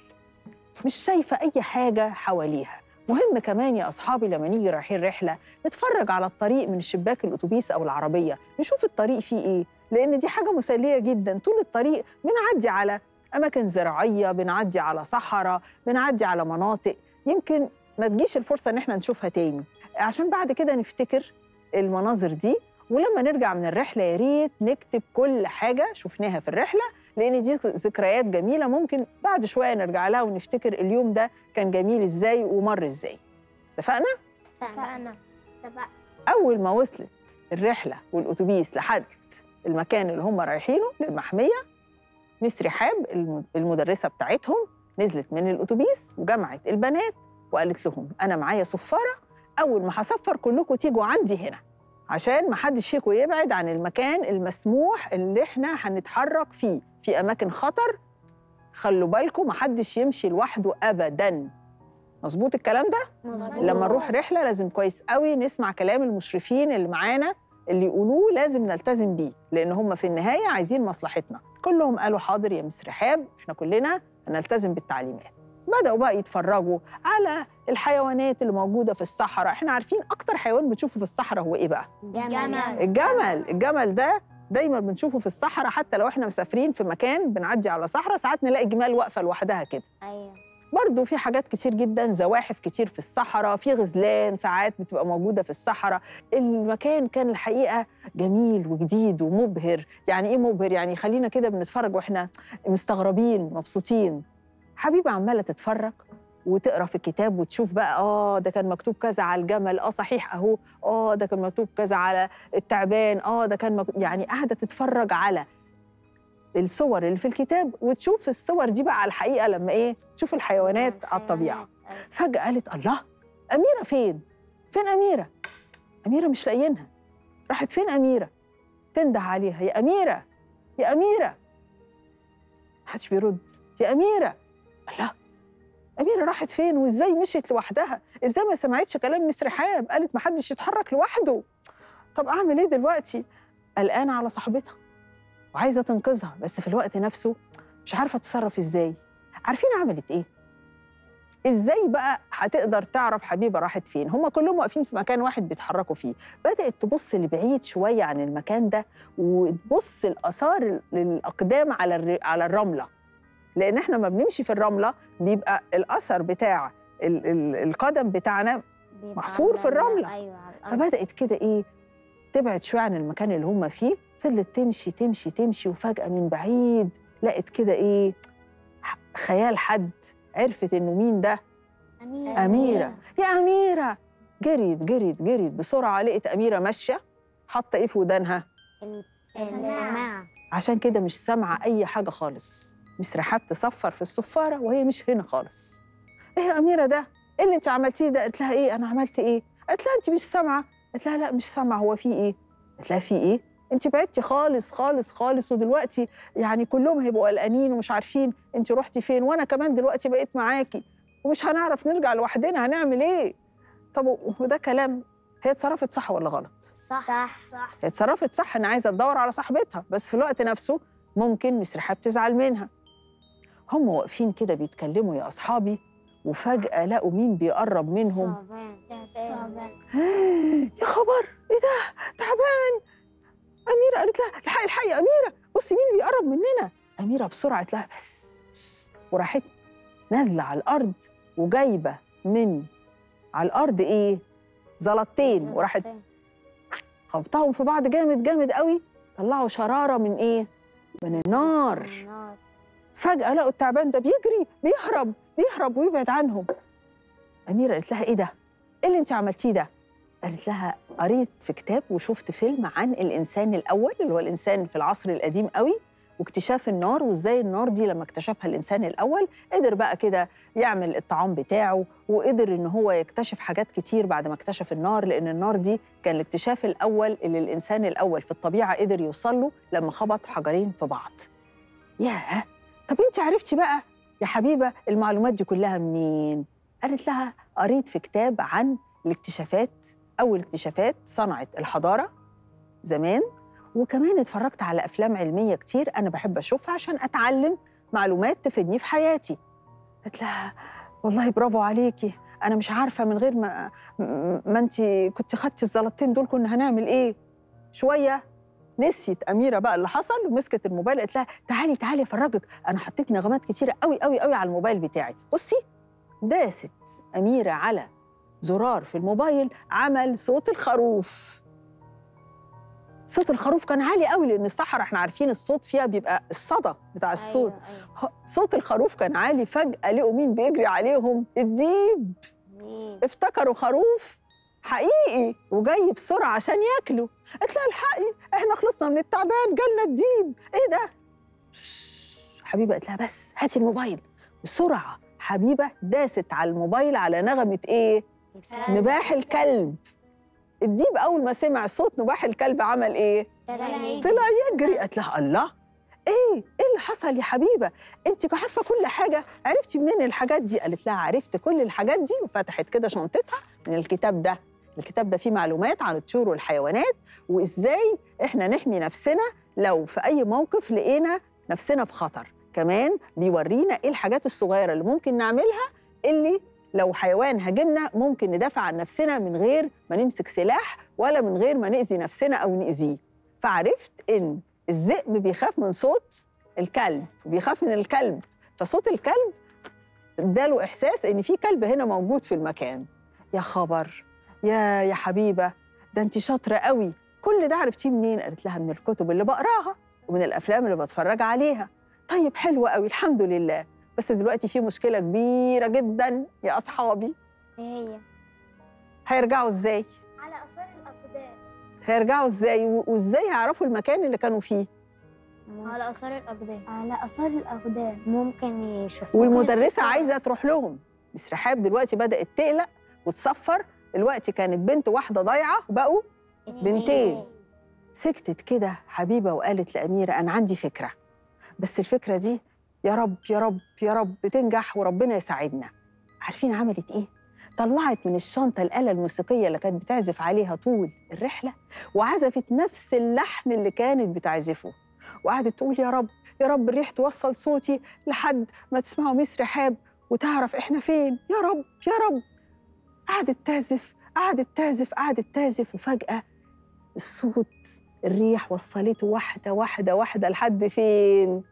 مش شايفه اي حاجه حواليها مهم كمان يا اصحابي لما نيجي رايحين رحله نتفرج على الطريق من شباك الاتوبيس او العربيه نشوف الطريق فيه ايه لان دي حاجه مسليه جدا طول الطريق بنعدي على اماكن زراعيه بنعدي على صحراء بنعدي على مناطق يمكن ما تجيش الفرصه ان احنا نشوفها تاني عشان بعد كده نفتكر المناظر دي ولما نرجع من الرحله يا ريت نكتب كل حاجه شفناها في الرحله لان دي ذكريات جميله ممكن بعد شويه نرجع لها ونفتكر اليوم ده كان جميل ازاي ومر ازاي اتفقنا فأنا اتفقنا اول ما وصلت الرحله والاتوبيس لحد المكان اللي هم رايحينه للمحميه مس رحاب الم- المدرسه بتاعتهم نزلت من الاتوبيس وجمعت البنات وقالت لهم انا معايا صفاره اول ما هصفر كلكم تيجوا عندي هنا عشان ما حدش فيكم يبعد عن المكان المسموح اللي احنا هنتحرك فيه في اماكن خطر خلوا بالكم ما حدش يمشي لوحده ابدا مظبوط الكلام ده لما نروح رحله لازم كويس قوي نسمع كلام المشرفين اللي معانا اللي يقولوه لازم نلتزم بيه لان هم في النهايه عايزين مصلحتنا كلهم قالوا حاضر يا مس رحاب احنا كلنا هنلتزم بالتعليمات بداوا بقى يتفرجوا على الحيوانات اللي موجوده في الصحراء احنا عارفين اكتر حيوان بتشوفه في الصحراء هو ايه بقى جمل الجمل الجمل ده دايما بنشوفه في الصحراء حتى لو احنا مسافرين في مكان بنعدي على صحراء ساعات نلاقي جمال واقفه لوحدها كده ايوه برضو في حاجات كتير جدا زواحف كتير في الصحراء في غزلان ساعات بتبقى موجودة في الصحراء المكان كان الحقيقة جميل وجديد ومبهر يعني إيه مبهر؟ يعني خلينا كده بنتفرج وإحنا مستغربين مبسوطين حبيبة عمالة تتفرج وتقرا في الكتاب وتشوف بقى اه ده كان مكتوب كذا على الجمل اه صحيح اهو اه ده كان مكتوب كذا على التعبان اه ده كان مكتوب يعني قاعده تتفرج على الصور اللي في الكتاب وتشوف الصور دي بقى على الحقيقه لما ايه تشوف الحيوانات على الطبيعه فجاه قالت الله اميره فين فين اميره اميره مش لاقيينها راحت فين اميره تنده عليها يا اميره يا اميره محدش بيرد يا اميره الله اميره راحت فين وازاي مشيت لوحدها ازاي ما سمعتش كلام مس رحاب قالت ما حدش يتحرك لوحده طب اعمل ايه دلوقتي قلقانه على صاحبتها وعايزه تنقذها بس في الوقت نفسه مش عارفه تتصرف ازاي عارفين عملت ايه ازاي بقى هتقدر تعرف حبيبه راحت فين هم كلهم واقفين في مكان واحد بيتحركوا فيه بدات تبص لبعيد شويه عن المكان ده وتبص الاثار الاقدام على الر- على الرمله لان احنا ما بنمشي في الرمله بيبقى الاثر بتاع ال- ال- القدم بتاعنا بيبقى محفور في على ال- الرملة. ايوه على الأرض. فبدات كده ايه تبعد شويه عن المكان اللي هم فيه فضلت تمشي تمشي تمشي وفجاه من بعيد لقت كده ايه ح- خيال حد عرفت انه مين ده أميرة أميرة يا أميرة جريت جريت جريت بسرعة لقيت أميرة ماشية حاطة إيه في ودانها السماعة عشان كده مش سامعة أي حاجة خالص مس رحاب تصفر في الصفارة وهي مش هنا خالص إيه يا أميرة ده؟ إيه اللي أنت عملتيه ده؟ قالت لها إيه؟ أنا عملت إيه؟ قالت لها أنت مش سامعة قالت لها لا مش سامعة هو في إيه؟ قالت لها في إيه؟ أنت بعدتي خالص خالص خالص ودلوقتي يعني كلهم هيبقوا قلقانين ومش عارفين أنت رحتي فين وأنا كمان دلوقتي بقيت معاكي ومش هنعرف نرجع لوحدنا هنعمل إيه؟ طب وده كلام هي اتصرفت صح ولا غلط؟ صح صح صح هي اتصرفت صح ان عايزه تدور على صاحبتها بس في الوقت نفسه ممكن مس رحاب تزعل منها هم واقفين كده بيتكلموا يا اصحابي وفجاه لقوا مين بيقرب منهم صعبان صعبان يا خبر ايه ده تعبان اميره قالت لها الحقي الحقي يا اميره بصي مين بيقرب مننا اميره بسرعه قالت لها بس بس. وراحت نازله على الارض وجايبه من على الارض ايه زلطتين وراحت خبطهم في بعض جامد جامد قوي طلعوا شراره من ايه من النار النار فجاه لقوا التعبان ده بيجري بيهرب بيهرب ويبعد عنهم اميره قالت لها ايه ده ايه اللي انت عملتيه ده قالت لها قريت في كتاب وشفت فيلم عن الانسان الاول اللي هو الانسان في العصر القديم قوي واكتشاف النار وازاي النار دي لما اكتشفها الانسان الاول قدر بقى كده يعمل الطعام بتاعه وقدر ان هو يكتشف حاجات كتير بعد ما اكتشف النار لان النار دي كان الاكتشاف الاول اللي الانسان الاول في الطبيعه قدر يوصل له لما خبط حجرين في بعض ياه طب انت عرفتي بقى يا حبيبه المعلومات دي كلها منين قالت لها قريت في كتاب عن الاكتشافات اول اكتشافات صنعت الحضاره زمان وكمان اتفرجت على افلام علميه كتير انا بحب اشوفها عشان اتعلم معلومات تفيدني في حياتي قلت لها والله برافو عليكي انا مش عارفه من غير ما ما انت كنت خدتي الزلطتين دول كنا هنعمل ايه شويه نسيت اميره بقى اللي حصل ومسكت الموبايل قالت لها تعالي تعالي افرجك انا حطيت نغمات كتيره قوي قوي قوي على الموبايل بتاعي بصي داست اميره على زرار في الموبايل عمل صوت الخروف صوت الخروف كان عالي قوي لان الصحراء احنا عارفين الصوت فيها بيبقى الصدى بتاع الصوت أيوة أيوة. ه- صوت الخروف كان عالي فجأة لقوا مين بيجري عليهم الديب مين؟ افتكروا خروف حقيقي وجاي بسرعة عشان ياكلوا قالت لها الحقي احنا خلصنا من التعبان جالنا الديب ايه ده شش. حبيبة قالت لها بس هاتي الموبايل بسرعة حبيبة داست على الموبايل على نغمة ايه نباح الكلب الديب أول ما سمع صوت نباح الكلب عمل ايه طلع يجري قالت لها الله ايه ايه اللي حصل يا حبيبه انت عارفه كل حاجه عرفتي منين الحاجات دي قالت لها عرفت كل الحاجات دي وفتحت كده شنطتها من الكتاب ده الكتاب ده فيه معلومات عن الطيور والحيوانات وازاي احنا نحمي نفسنا لو في اي موقف لقينا نفسنا في خطر كمان بيورينا ايه الحاجات الصغيره اللي ممكن نعملها اللي لو حيوان هاجمنا ممكن ندافع عن نفسنا من غير ما نمسك سلاح ولا من غير ما نأذي نفسنا او نأذيه فعرفت ان الذئب بيخاف من صوت الكلب بيخاف من الكلب فصوت الكلب اداله احساس ان في كلب هنا موجود في المكان يا خبر يا يا حبيبه ده انت شاطره قوي كل ده عرفتيه منين قالت لها من الكتب اللي بقراها ومن الافلام اللي بتفرج عليها طيب حلو قوي الحمد لله بس دلوقتي في مشكله كبيره جدا يا اصحابي ايه هي؟ هيرجعوا ازاي على اثار الاقدام هيرجعوا ازاي و- وازاي هيعرفوا المكان اللي كانوا فيه على اثار الاقدام على اثار الاقدام ممكن يشوفوا والمدرسه عايزه تروح لهم مس رحاب دلوقتي بدات تقلق وتصفر دلوقتي كانت بنت واحده ضايعه وبقوا بنتين. سكتت كده حبيبه وقالت لاميره انا عندي فكره بس الفكره دي يا رب يا رب يا رب تنجح وربنا يساعدنا عارفين عملت ايه طلعت من الشنطه الاله الموسيقيه اللي كانت بتعزف عليها طول الرحله وعزفت نفس اللحن اللي كانت بتعزفه وقعدت تقول يا رب يا رب الريح توصل صوتي لحد ما تسمعوا ميس رحاب وتعرف احنا فين يا رب يا رب قعدت تعزف قعدت تعزف قعدت تعزف وفجأة الصوت الريح وصلته واحدة واحدة واحدة لحد فين؟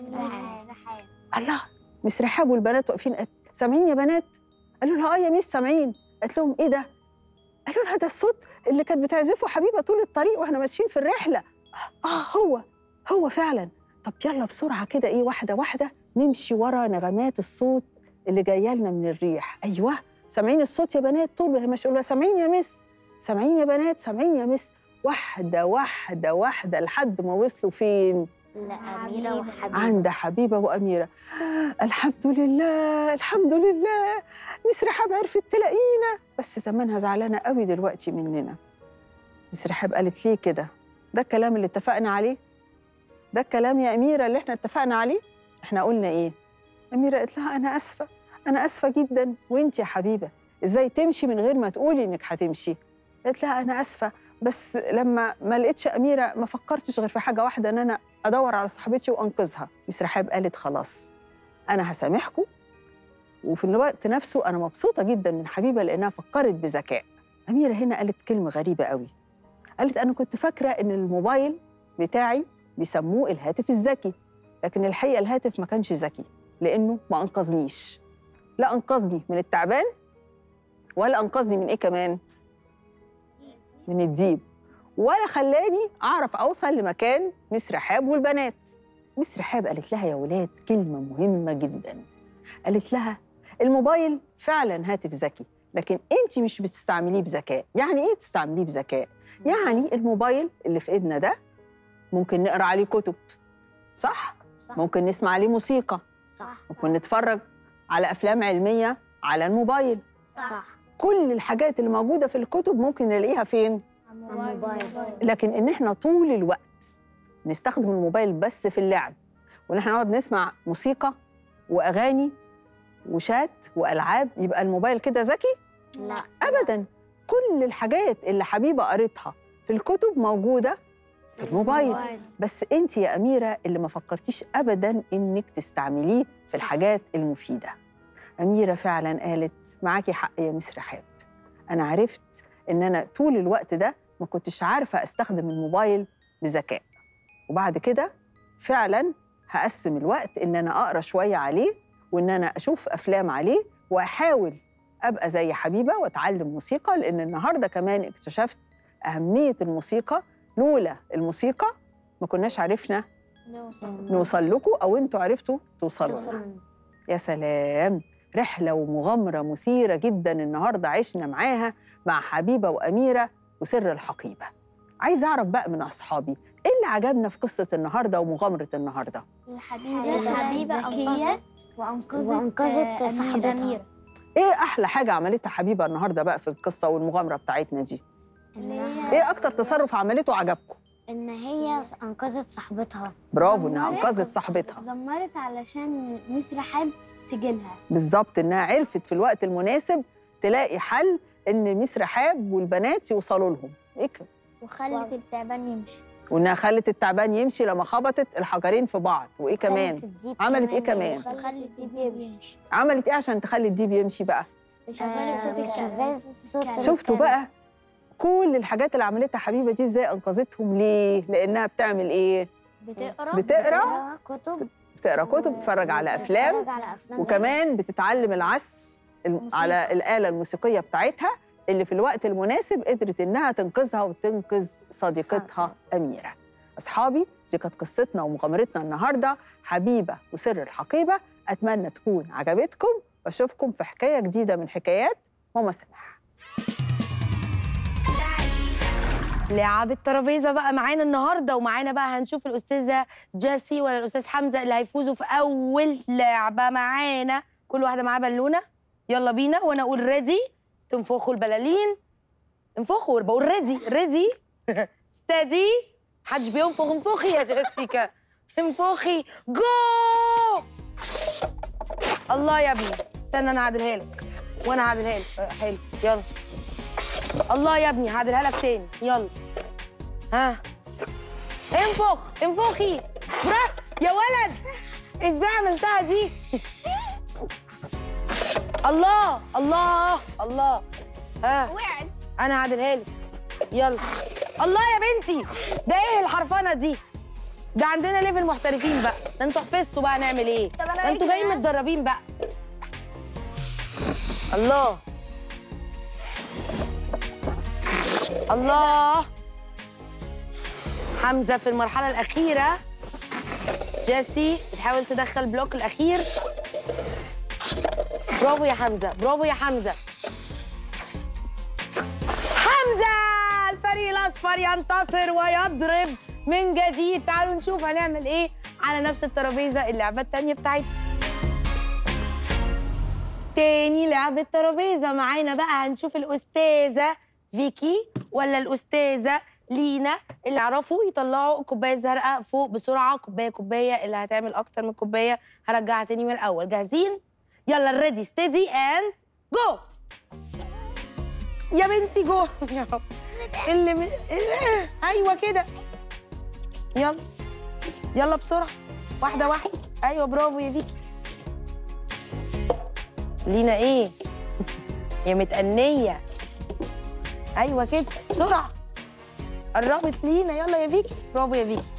الله مس رحاب والبنات واقفين قالت سامعين يا بنات؟ قالوا لها اه يا ميس سامعين قالت لهم ايه ده؟ قالوا لها ده الصوت اللي كانت بتعزفه حبيبه طول الطريق واحنا ماشيين في الرحله اه هو هو فعلا طب يلا بسرعه كده ايه واحده واحده نمشي ورا نغمات الصوت اللي جايه لنا من الريح ايوه سامعين الصوت يا بنات طول ما هي ماشيه يقولوا لها سامعين يا مس سامعين يا بنات سامعين يا مس واحده واحده واحده لحد ما وصلوا فين لأميرة وحبيبة عند حبيبه واميره الحمد لله الحمد لله مس رحاب عرفت تلاقينا بس زمانها زعلانه قوي دلوقتي مننا مس رحاب قالت ليه كده ده الكلام اللي اتفقنا عليه ده الكلام يا اميره اللي احنا اتفقنا عليه احنا قلنا ايه اميره قالت لها انا اسفه انا اسفه جدا وانت يا حبيبه ازاي تمشي من غير ما تقولي انك هتمشي قالت لها انا اسفه بس لما ما لقيتش اميره ما فكرتش غير في حاجه واحده ان انا ادور على صاحبتي وانقذها مس رحاب قالت خلاص انا هسامحكم وفي الوقت نفسه انا مبسوطه جدا من حبيبه لانها فكرت بذكاء اميره هنا قالت كلمه غريبه قوي قالت انا كنت فاكره ان الموبايل بتاعي بيسموه الهاتف الذكي لكن الحقيقه الهاتف ما كانش ذكي لانه ما انقذنيش لا انقذني من التعبان ولا انقذني من ايه كمان من الديب ولا خلاني اعرف اوصل لمكان مس رحاب والبنات مس رحاب قالت لها يا ولاد كلمه مهمه جدا قالت لها الموبايل فعلا هاتف ذكي لكن انت مش بتستعمليه بذكاء يعني ايه تستعمليه بذكاء يعني الموبايل اللي في ايدنا ده ممكن نقرا عليه كتب صح صح. ممكن نسمع عليه موسيقى صح ممكن نتفرج على افلام علميه على الموبايل صح كل الحاجات اللي موجوده في الكتب ممكن نلاقيها فين الموبايل لكن ان احنا طول الوقت نستخدم الموبايل بس في اللعب وان احنا نقعد نسمع موسيقى واغاني وشات والعاب يبقى الموبايل كده ذكي لا ابدا كل الحاجات اللي حبيبه قريتها في الكتب موجوده في الموبايل بس انت يا اميره اللي ما فكرتيش ابدا انك تستعمليه في الحاجات المفيده اميره فعلا قالت معاكي حق يا مس رحاب انا عرفت ان انا طول الوقت ده ما كنتش عارفه استخدم الموبايل بذكاء وبعد كده فعلا هقسم الوقت ان انا اقرا شويه عليه وان انا اشوف افلام عليه واحاول ابقى زي حبيبه واتعلم موسيقى لان النهارده كمان اكتشفت اهميه الموسيقى لولا الموسيقى ما كناش عرفنا نوصل لكم او انتوا عرفتوا توصلوا لنا يا سلام رحله ومغامره مثيره جدا النهارده عشنا معاها مع حبيبه واميره وسر الحقيبه عايزه اعرف بقى من اصحابي ايه اللي عجبنا في قصه النهارده ومغامره النهارده الحبيبة الحبيبة ذكية وأنقذت وأنقذت أميرة. صاحبتها ايه احلى حاجه عملتها حبيبه النهارده بقى في القصه والمغامره بتاعتنا دي إنها ايه اكتر تصرف عملته عجبكم إن هي أنقذت صاحبتها برافو انها زمرت. انقذت صاحبتها زمرت علشان ميس رحاب تجيلها بالظبط انها عرفت في الوقت المناسب تلاقي حل ان ميس رحاب والبنات يوصلوا لهم ايه كده؟ وخلت التعبان يمشي وانها خلت التعبان يمشي لما خبطت الحجرين في بعض وايه كمان عملت إيه كمان؟ وخلت الديب يمشي عملت ايه عشان تخلي الديب يمشي بقى شغلت صوت الكلب صوت شفتوا بقى كل الحاجات اللي عملتها حبيبه دي ازاي انقذتهم ليه لانها بتعمل ايه بتقرا بتقرا كتب بتقرا كتب بتتفرج على افلام بتتفرج على أفلام وكمان بتتعلم العزف الم- على الآلة الموسيقية بتاعتها اللي في الوقت المناسب قدرت إنها تنقذها وتنقذ صديقتها أميرة أصحابي دي كانت قصتنا ومغامرتنا النهاردة حبيبة وسر الحقيبة أتمنى تكون عجبتكم وأشوفكم في حكاية جديدة من حكايات ماما سماح لعب الترابيزه بقى معانا النهارده ومعانا بقى هنشوف الاستاذه جاسي ولا الاستاذ حمزه اللي هيفوزوا في اول لعبه معانا كل واحده معاها بالونه يلا بينا وانا اقول ريدي تنفخوا البلالين انفخوا بقول ريدي ريدي ستادي محدش بينفخ انفخي يا جيسيكا انفخي جو الله يا ابني استنى انا هعدلها لك وانا هعدلها لك آه، حلو يلا الله يا ابني هعدلها لك تاني يلا ها انفخ انفخي برا يا ولد ازاي عملتها دي الله الله الله ها وقعت انا هعدلها لك يلا الله يا بنتي ده ايه الحرفنه دي ده عندنا ليفل محترفين بقى ده انتوا حفظتوا بقى نعمل ايه طب أنا ده انتوا إيه جايين كمان؟ متدربين بقى الله الله حمزه في المرحله الاخيره جيسي بتحاول تدخل بلوك الاخير برافو يا حمزه برافو يا حمزه حمزه الفريق الاصفر ينتصر ويضرب من جديد تعالوا نشوف هنعمل ايه على نفس الترابيزه اللعبه التانيه بتاعتنا تاني لعبة ترابيزة معانا بقى هنشوف الأستاذة فيكي ولا الأستاذة لينا اللي يعرفوا يطلعوا كوباية زرقاء فوق بسرعة كوباية كوباية اللي هتعمل أكتر من كوباية هرجعها تاني من الأول جاهزين؟ يلا ريدي ستيدي اند جو يا بنتي جو يا رب اللي من... ايوه كده يلا يلا بسرعه واحده واحده ايوه برافو يا فيكي لينا ايه يا متأنية ايوه كده بسرعه قربت لينا يلا يا فيكي برافو يا فيكي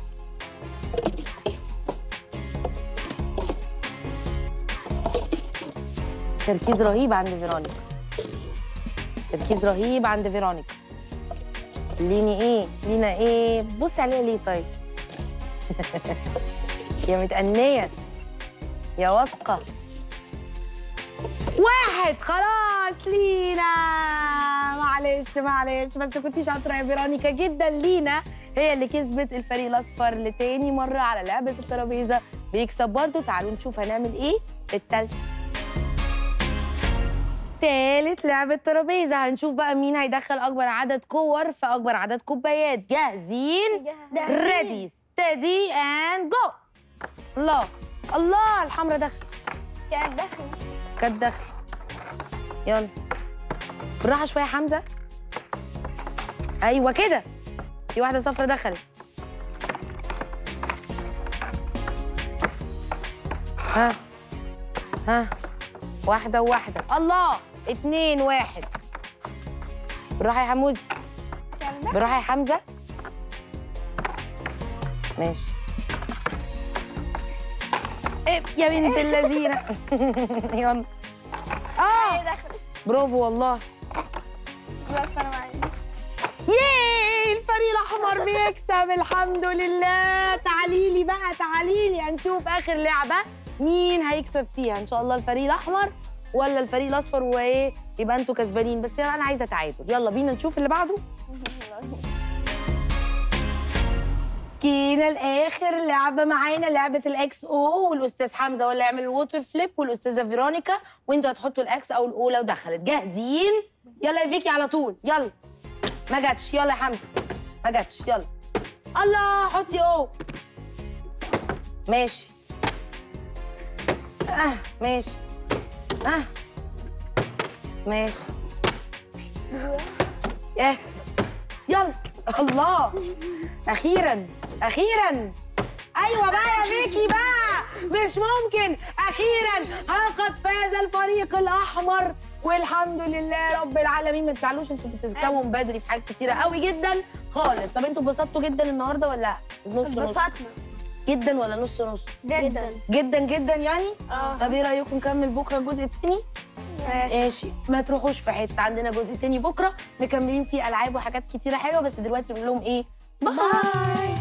تركيز رهيب عند فيرونيكا تركيز رهيب عند فيرونيكا ليني ايه لينا ايه بصي عليها ليه طيب يا متأنية يا واثقة واحد خلاص لينا معلش معلش بس كنتي شاطرة يا فيرونيكا جدا لينا هي اللي كسبت الفريق الأصفر لتاني مرة على لعبة الترابيزة بيكسب برضه تعالوا نشوف هنعمل ايه في التالتة تالت لعبة ترابيزة هنشوف بقى مين هيدخل أكبر عدد كور في أكبر عدد كوبايات جاهزين؟ ريدي ستيدي اند جو الله الله الحمرا دخل كانت داخل كانت داخل يلا بالراحة شوية يا حمزة أيوة كده في واحدة صفرا دخلت ها ها واحدة وواحدة الله اتنين واحد بالراحة يا حموزي بالراحة يا حمزة ماشي إيه يا بنت اللذينة يلا اه برافو والله بس انا معلش ياي الفريق الاحمر بيكسب الحمد لله تعالي لي بقى تعالي لي هنشوف اخر لعبه مين هيكسب فيها ان شاء الله الفريق الاحمر ولا الفريق الاصفر وايه يبقى انتوا كسبانين بس انا عايزه تعادل يلا بينا نشوف اللي بعده جينا لاخر لعبه معانا لعبه الاكس او والاستاذ حمزه ولا يعمل الووتر فليب والاستاذه فيرونيكا وانتوا هتحطوا الاكس او الاولى ودخلت جاهزين يلا يا فيكي على طول يلا ما جاتش يلا يا حمزه ما جاتش يلا الله حطي او ماشي اه ماشي اه ماشي اه يلا الله اخيرا اخيرا ايوه بقى يا فيكي بقى مش ممكن اخيرا ها قد فاز الفريق الاحمر والحمد لله رب العالمين ما تزعلوش انتوا بتكسبوا من بدري في حاجات كتيره قوي جدا خالص طب انتوا اتبسطتوا جدا النهارده ولا نص نص اتبسطنا جدا ولا نص نص جدا جدا جدا يعني اه طب ايه رايكم نكمل بكره الجزء الثاني ماشي ما تروحوش في حته عندنا جزء تاني بكره مكملين فيه العاب وحاجات كتيره حلوه بس دلوقتي بنقول لهم ايه باي